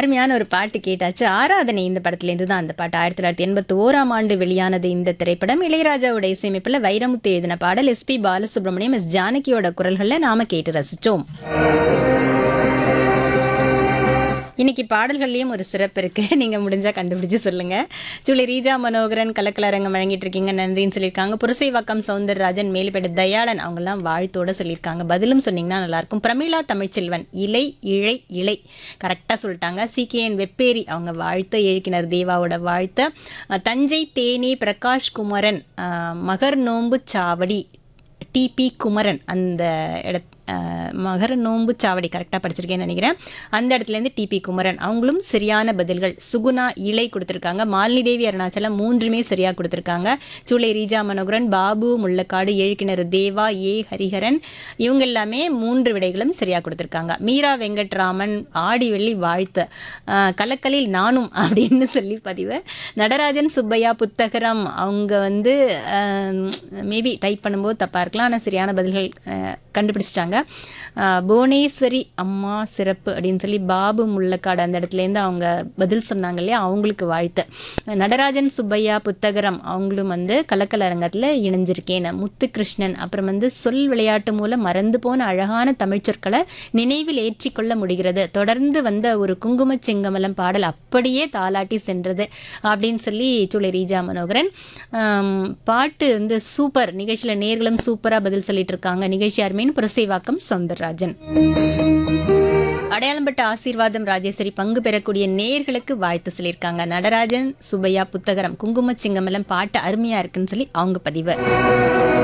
அருமையான ஒரு பாட்டு கேட்டாச்சு ஆராதனை இந்த படத்துலேருந்து தான் அந்த பாட்டு ஆயிரத்தி தொள்ளாயிரத்தி எண்பத்தி ஓராம் ஆண்டு வெளியானது இந்த திரைப்படம் இளையராஜாவோட இசையமைப்பில் வைரமுத்து எழுதின பாடல் எஸ்பி பாலசுப்ரமணியம் எஸ் ஜானகியோட குரல்களில் நாம கேட்டு ரசிச்சோம் இன்னைக்கு பாடல்கள்லயும் ஒரு சிறப்பு இருக்கு நீங்க முடிஞ்சா கண்டுபிடிச்சு சொல்லுங்க ஜூலி ரீஜா மனோகரன் கலக்கலரங்கம் வழங்கிட்டு இருக்கீங்க நன்றின்னு சொல்லியிருக்காங்க புரசைவாக்கம் சவுந்தரராஜன் மேல்பேடு தயாளன் அவங்கெல்லாம் வாழ்த்தோட சொல்லியிருக்காங்க பதிலும் சொன்னீங்கன்னா நல்லா இருக்கும் பிரமிளா தமிழ்ச்செல்வன் இலை இழை இலை கரெக்டாக சொல்லிட்டாங்க சிகேஎன் வெப்பேரி அவங்க வாழ்த்த எழுக்கினர் தேவாவோட வாழ்த்த அஹ், தஞ்சை தேனி பிரகாஷ் குமரன் அஹ், மகர் நோம்பு சாவடி டிபி குமரன் அந்த இட அஹ், மகர நோம்பு சாவடி கரெக்டாக படிச்சிருக்கேன்னு நினைக்கிறேன் அந்த இடத்துலேருந்து டிபி குமரன் அவங்களும் சரியான பதில்கள் சுகுணா இலை கொடுத்துருக்காங்க மாலினி தேவி அருணாச்சலம் மூன்றுமே சரியாக கொடுத்துருக்காங்க சூளை ரீஜா மனோகரன் பாபு முள்ளக்காடு ஏழுக்கிணறு தேவா ஏ ஹரிஹரன் இவங்க எல்லாமே மூன்று விடைகளும் சரியாக கொடுத்துருக்காங்க மீரா வெங்கட்ராமன் ஆடி வெள்ளி வாழ்த்து அஹ், கலக்கலில் நானும் அப்படின்னு சொல்லி பதிவு நடராஜன் சுப்பையா புத்தகரம் அவங்க வந்து மேபி டைப் பண்ணும்போது தப்பாக இருக்கலாம் ஆனால் சரியான பதில்கள் அஹ், கண்டுபிடிச்சிட்டாங்க அஹ், புவனேஸ்வரி அம்மா சிறப்பு அப்படின்னு சொல்லி பாபு முள்ளக்காடு அந்த இடத்துலேருந்து அவங்க பதில் சொன்னாங்க இல்லையா அவங்களுக்கு வாழ்த்து நடராஜன் சுப்பையா புத்தகரம் அவங்களும் வந்து கலக்கல் அரங்கத்தில் இணைஞ்சிருக்கேன் முத்துகிருஷ்ணன் அப்புறம் வந்து சொல் விளையாட்டு மூலம் மறந்து போன அழகான தமிழ் சொற்களை நினைவில் ஏற்றிக்கொள்ள முடிகிறது தொடர்ந்து வந்த ஒரு குங்கும செங்கமலம் பாடல் அப்படியே தாலாட்டி சென்றது அப்படின்னு சொல்லி சூளை ரீஜா மனோகரன் ஆம், பாட்டு வந்து சூப்பர் நிகழ்ச்சியில் நேர்களும் சூப்பராக பதில் சொல்லிட்டு இருக்காங்க நிகழ்ச்சி அருமைன்னு புரசைவாக்கம் சவுந்தரராஜன் அடையாளம்பட்ட ஆசீர்வாதம் ராஜேஸ்வரி பங்கு பெறக்கூடிய நேர்களுக்கு வாழ்த்து சொல்லியிருக்காங்க நடராஜன் சுபையா புத்தகரம் குங்கும சிங்கமலம் பாட்டு அருமையா இருக்குன்னு சொல்லி அவங்க பதிவு